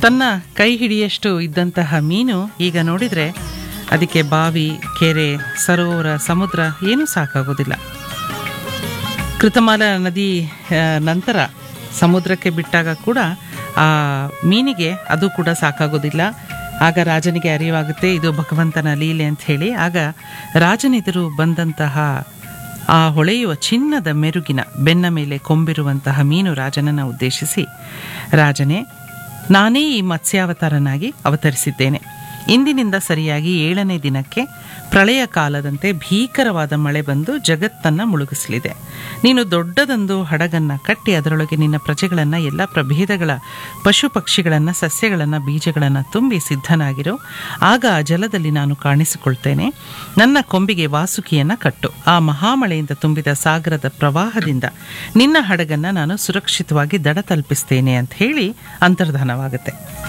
ತನ್ನ ಕೈ ಹಿಡಿಯಷ್ಟು ಇದ್ದಂತಹ ಮೀನು ಈಗ ನೋಡಿದರೆ ಅದಕ್ಕೆ ಬಾವಿ ಕೆರೆ ಸರೋವರ ಸಮುದ್ರ ಏನೂ ಸಾಕಾಗೋದಿಲ್ಲ ಕೃತಮಾಲ ನದಿ ಆ, ನಂತರ ಸಮುದ್ರಕ್ಕೆ ಬಿಟ್ಟಾಗ ಕೂಡ ಆ ಮೀನಿಗೆ ಅದು ಕೂಡ ಸಾಕಾಗೋದಿಲ್ಲ ಆಗ ರಾಜನಿಗೆ ಅರಿವಾಗುತ್ತೆ ಇದು ಭಗವಂತನ ಲೀಲೆ ಅಂತ ಹೇಳಿ ಆಗ ರಾಜನೆದುರು ಬಂದಂತಹ ಆ ಹೊಳೆಯುವ ಚಿನ್ನದ ಮೆರುಗಿನ ಬೆನ್ನ ಮೇಲೆ ಕೊಂಬಿರುವಂತಹ ಮೀನು ರಾಜನನ್ನು ಉದ್ದೇಶಿಸಿ ರಾಜನೇ ನಾನೇ ಈ ಮತ್ಸ್ಯಾವತಾರನಾಗಿ ಅವತರಿಸಿದ್ದೇನೆ ಇಂದಿನಿಂದ ಸರಿಯಾಗಿ ಏಳನೇ ದಿನಕ್ಕೆ ಪ್ರಳಯ ಕಾಲದಂತೆ ಭೀಕರವಾದ ಮಳೆ ಬಂದು ಜಗತ್ತನ್ನು ಮುಳುಗಿಸಲಿದೆ ನೀನು ದೊಡ್ಡದೊಂದು ಹಡಗನ್ನು ಕಟ್ಟಿ ಅದರೊಳಗೆ ನಿನ್ನ ಪ್ರಜೆಗಳನ್ನು ಎಲ್ಲ ಪ್ರಭೇದಗಳ ಪಶು ಪಕ್ಷಿಗಳನ್ನು ಸಸ್ಯಗಳನ್ನು ಬೀಜಗಳನ್ನು ತುಂಬಿ ಸಿದ್ಧನಾಗಿರೋ ಆಗ ಆ ಜಲದಲ್ಲಿ ನಾನು ಕಾಣಿಸಿಕೊಳ್ತೇನೆ ನನ್ನ ಕೊಂಬಿಗೆ ವಾಸುಕಿಯನ್ನು ಕಟ್ಟು ಆ ಮಹಾಮಳೆಯಿಂದ ತುಂಬಿದ ಸಾಗರದ ಪ್ರವಾಹದಿಂದ ನಿನ್ನ ಹಡಗನ್ನು ನಾನು ಸುರಕ್ಷಿತವಾಗಿ ದಡ ತಲುಪಿಸ್ತೇನೆ ಅಂತ ಹೇಳಿ ಅಂತರ್ಧಾನವಾಗುತ್ತೆ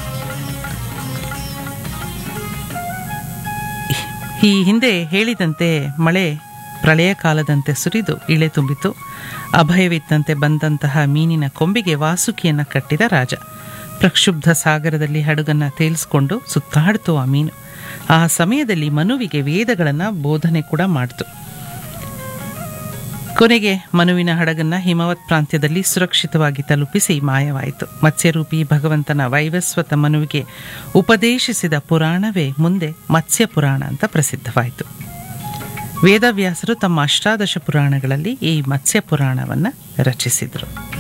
ಈ ಹಿಂದೆ ಹೇಳಿದಂತೆ ಮಳೆ ಪ್ರಳಯ ಕಾಲದಂತೆ ಸುರಿದು ಇಳೆ ತುಂಬಿತು ಅಭಯವಿತ್ತಂತೆ ಬಂದಂತಹ ಮೀನಿನ ಕೊಂಬಿಗೆ ವಾಸುಕಿಯನ್ನು ಕಟ್ಟಿದ ರಾಜ ಪ್ರಕ್ಷುಬ್ಧ ಸಾಗರದಲ್ಲಿ ಹಡಗನ್ನು ತೇಲಿಸ್ಕೊಂಡು ಸುತ್ತಾಡ್ತು ಆ ಮೀನು ಆ ಸಮಯದಲ್ಲಿ ಮನುವಿಗೆ ವೇದಗಳನ್ನು ಬೋಧನೆ ಕೂಡ ಮಾಡ್ತು ಕೊನೆಗೆ ಮನುವಿನ ಹಡಗನ್ನ ಹಿಮವತ್ ಪ್ರಾಂತ್ಯದಲ್ಲಿ ಸುರಕ್ಷಿತವಾಗಿ ತಲುಪಿಸಿ ಮಾಯವಾಯಿತು ಮತ್ಸ್ಯರೂಪಿ ಭಗವಂತನ ವೈವಸ್ವತ ಮನುವಿಗೆ ಉಪದೇಶಿಸಿದ ಪುರಾಣವೇ ಮುಂದೆ ಮತ್ಸ್ಯ ಪುರಾಣ ಅಂತ ಪ್ರಸಿದ್ಧವಾಯಿತು ವೇದವ್ಯಾಸರು ತಮ್ಮ ಅಷ್ಟಾದಶ ಪುರಾಣಗಳಲ್ಲಿ ಈ ಮತ್ಸ್ಯ ಪುರಾಣವನ್ನು ರಚಿಸಿದರು